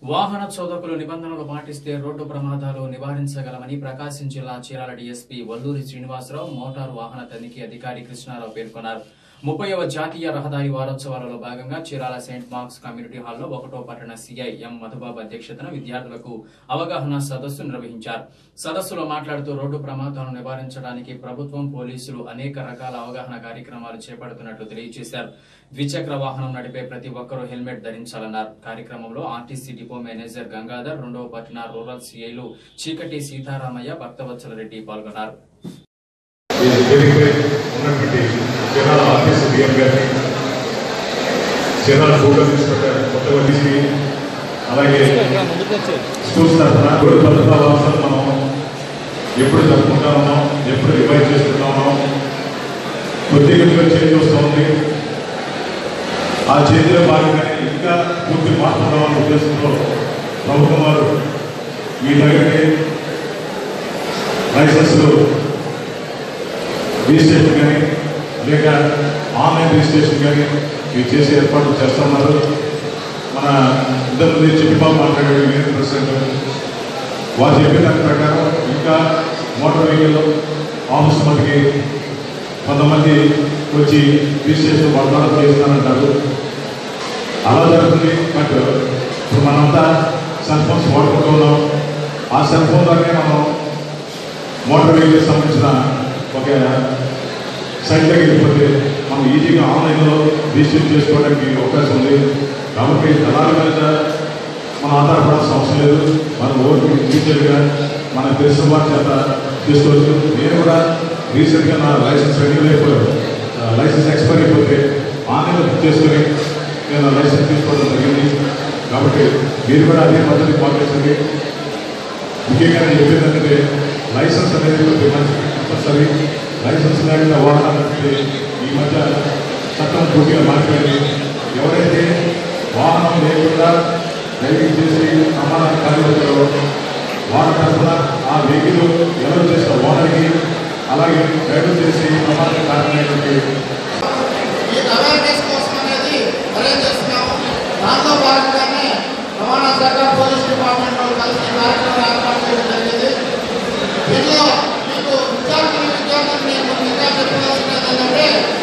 వాహన చోదకులు నిబంధనలు పాటిస్తే రోడ్డు ప్రమాదాలు నివారించగలమని ప్రకాశం జిల్లా చీరాల డీఎస్పీ వల్లూరి శ్రీనివాసరావు మోటారు వాహన తనిఖీ అధికారి కృష్ణారావు పేర్కొన్నారు ముప్పైవ జాతీయ రహదారి వారోత్సవాలలో భాగంగా చీరాల సెయింట్ మార్క్స్ కమ్యూనిటీ హాల్లో ఒకటో పట్టణ సిఐ ఎం మధుబాబు అధ్యక్షతన విద్యార్థులకు అవగాహన సదస్సు నిర్వహించారు సదస్సులో మాట్లాడుతూ రోడ్డు ప్రమాదాలను నివారించడానికి ప్రభుత్వం పోలీసులు అనేక రకాల అవగాహన కార్యక్రమాలు చేపడుతున్నట్లు తెలియజేశారు ద్విచక్ర వాహనం నడిపే ప్రతి ఒక్కరూ హెల్మెట్ ధరించాలన్నారు కార్యక్రమంలో ఆర్టీసీ డిపో మేనేజర్ గంగాధర్ రెండవ పట్టణ రూరల్ సిఐలు చీకటి సీతారామయ్య భక్తవత్సల రెడ్డి పాల్గొన్నారు ఈ వేదికపై ఉన్నటువంటి చీరాల ఆఫీస్ డిఎం గారిని చీరాల ఫోటో ఇన్స్పెక్టర్ కొత్తగా తీసి అలాగే స్కూల్స్ తరఫున గుడి భద్రతా వ్యవస్థలు మనం ఎప్పుడు జరుపుకుంటా ఉన్నాం ఎప్పుడు రివైజ్ చేసుకుంటా ఉన్నాం కొద్ది కొద్దిగా చేంజ్ వస్తూ ఉంది ఆ చేతిలో భాగంగానే ఇంకా పూర్తి మార్పు రావాలనే ఉద్దేశంతో ప్రభుత్వం వారు ఈ దగ్గరికి లైసెన్సులు రిజిస్ట్రేషన్ కానీ లేక ఆన్లైన్ రిజిస్ట్రేషన్ కానీ ఇవి చేసే ఏర్పాట్లు చేస్తున్నారు మన ఇంతకుముందు చిట్టిబాబు మాట్లాడారు యూనియన్ ప్రెసిడెంట్ వారు చెప్పిన దాని ప్రకారం ఇంకా మోటార్ వెహికల్ ఆఫీస్ మటుకి కొంతమంది వచ్చి రిజిస్ట్రేషన్ వాళ్ళ ద్వారా చేస్తానంటారు అలా జరుగుతుంది బట్ ఇప్పుడు మనంతా సెల్ ఫోన్స్ వాడుకుంటూ ఉన్నాం ఆ సెల్ ఫోన్ ద్వారానే మనం మోటార్ వెహికల్ సంబంధించిన ఒక సైట్లోకి వెళ్ళిపోతే మనం ఈజీగా ఆన్లైన్లో రిజిస్టర్ చేసుకోవడానికి అవకాశం ఉంది కాబట్టి దళాల మీద మనం ఆధారపడాల్సిన అవసరం లేదు మనం ఓటు ఇండివిజువల్గా మనకు తెలిసిన వారి చేత చేసుకోవచ్చు నేను కూడా రీసెంట్గా నా లైసెన్స్ రెన్యూల్ అయిపోయాడు లైసెన్స్ ఎక్స్పైర్ అయిపోతే ఆన్లైన్లో బుక్ చేసుకొని నేను లైసెన్స్ తీసుకోవడం జరిగింది కాబట్టి మీరు కూడా అదే పద్ధతి పాటించండి ముఖ్యంగా నేను చెప్పేది ఏంటంటే లైసెన్స్ అనేది కొద్దిగా మంచి కంపల్సరీ లైసెన్స్ లేకుండా వాహనాలంటే ఈ మధ్య చట్టం పూర్తిగా మాట్లాడి ఎవరైతే వాహనం లేకుండా డ్రైవింగ్ చేసి ప్రమాణాన్ని కలిగిస్తారో వారి తరఫున ఆ వెహికల్ ఎవరు చేసిన ఓనర్కి అలాగే డ్రైవర్ చేసి ప్రమాణాన్ని కారణమైనటువంటి ఈ అవేర్నెస్ కోసం అనేది అరేంజ్ చేస్తున్నాము దాంట్లో భాగంగానే రవాణా శాఖ పోలీస్ డిపార్ట్మెంట్ వాళ్ళు కలిసి ఈ కార్యక్రమం ఏర్పాటు చేయడం జరిగింది దీనిలో మీకు విద్యార్థులు విద్యార్థులు నేను ఇంకా చెప్పవలసినది ఏంటంటే